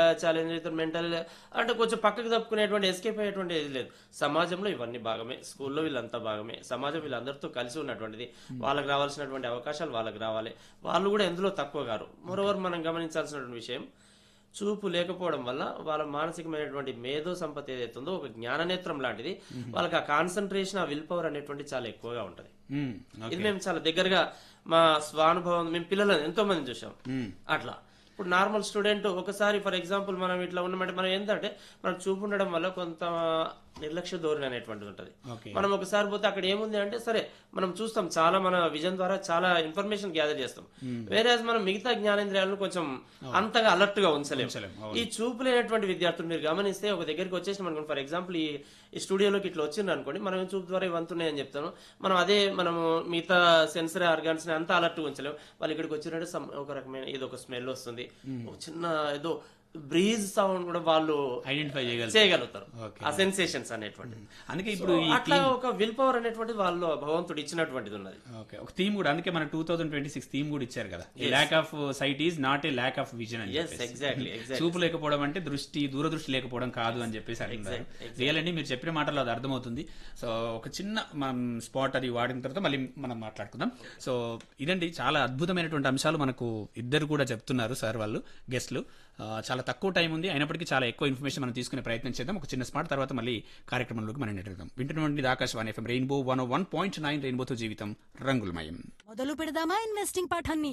Challenge ఇతను mental అంటే కొంచెం పక్కకు తప్పుకునేటువంటి ఎస్కేప్ అయ్యేటువంటి ఏది లేదు సమాజంలో ఇవన్నీ భాగమే స్కూల్లో వీళ్ళంతా భాగమే సమాజం వీళ్ళందరితో కలిసి ఉన్నటువంటిది వాళ్ళకి రావాల్సినటువంటి అవకాశాలు వాళ్ళకి రావాలి వాళ్ళు కూడా ఎందులో తక్కువ గారు మరోవర్ మనం గమనించాల్సినటువంటి విషయం చూపు లేకపోవడం వల్ల వాళ్ళ మానసికమైనటువంటి మేధో సంపత్తి ఏదైతే ఉందో ఒక జ్ఞాననేత్రం లాంటిది వాళ్ళకి ఆ కాన్సన్ట్రేషన్ ఆ విల్ పవర్ అనేటువంటి చాలా ఎక్కువగా ఉంటది మ్మ్. ఇది మేము చాలా దగ్గరగా మా స్వానుభవం మేము పిల్లలను ఎంతో మంది చూసాం అట్లా ఇప్పుడు నార్మల్ స్టూడెంట్ ఒకసారి ఫర్ ఎగ్జాంపుల్ మనం ఇట్లా ఉన్నామంటే మనం ఏంటంటే మనం చూపు ఉండడం వల్ల కొంత నిర్లక్ష్య ధోరణి అనేటువంటిది ఉంటుంది ఓకే మనం ఒకసారి పోతే అక్కడ ఏముంది అంటే సరే మనం చూస్తాం చాలా మన విజన్ ద్వారా చాలా ఇన్ఫర్మేషన్ గ్యాదర్ చేస్తాం వేరే మనం మిగతా జ్ఞానేంద్రియాలను కొంచెం అంతగా అలర్ట్ గా ఉంచలేము ఉంచలేం, ఈ చూపు లేనటువంటి విద్యార్థులు మీరు గమనిస్తే ఒక దగ్గరికి వచ్చేసి మనకు ఫర్ ఎగ్జాంపుల్ ఈ ఈ స్టూడియోలోకి ఇట్లా వచ్చిండ్రు అనుకోండి మనం చూపు ద్వారా ఇవంతున్నాయని చెప్తాను మనం అదే మనము మిగతా సెన్సరీ ఆర్గాన్స్ ని అంతా అలర్ట్ ఉంచలేము వాళ్ళు ఇక్కడికి వచ్చినట్టు some- ఒక రకమైన ఏదో ఒక స్మెల్ వస్తుంది ఒక చిన్న ఏదో బ్రీజ్ సౌండ్ కూడా వాళ్ళు ఐడెంటిఫై చేయగలరు చేయగలుగుతారు Okay. ఆ సెన్సేషన్స్ అనేటువంటి అందుకే ఇప్పుడు ఈ అట్లా ఒక విల్ పవర్ అనేటువంటిది వాళ్ళు భగవంతుడు ఇచ్చినటువంటిది ఉన్నది ఓకే ఒక థీమ్ కూడా అందుకే మన two thousand twenty six theme కూడా ఇచ్చారు కదా lack of sight is not a lack of vision అని ఎస్ ఎగ్జాక్ట్లీ ఎగ్జాక్ట్లీ చూపు లేకపోవడం అంటే దృష్టి దూరదృష్టి లేకపోవడం కాదు అని చెప్పేసి అంటున్నారు రియల్ అండి మీరు చెప్పిన మాటలో అది అర్థమవుతుంది సో ఒక చిన్న మనం స్పాట్ అది వాడిన తర్వాత మళ్ళీ మనం మాట్లాడుకుందాం సో ఇదండి చాలా అద్భుతమైనటువంటి అంశాలు మనకు ఇద్దరు కూడా చెప్తున్నారు సార్ వాళ్ళు గెస్ట్లు ఆ, చాలా తక్కువ టైం ఉంది అయినప్పటికీ చాలా ఎక్కువ ఇన్ఫర్మేషన్ మనం తీసుకునే ప్రయత్నం చేద్దాం ఒక చిన్న స్పాట్ తర్వాత మళ్ళీ కార్యక్రమంలోకి మనం నెట్టుదాం వింటున్నటువంటి Akashvani FM rainbow one one point nine రెయిన్బోతో జీవితం రంగులమయం మొదలు పెడదామా ఇన్వెస్టింగ్ పాఠాన్ని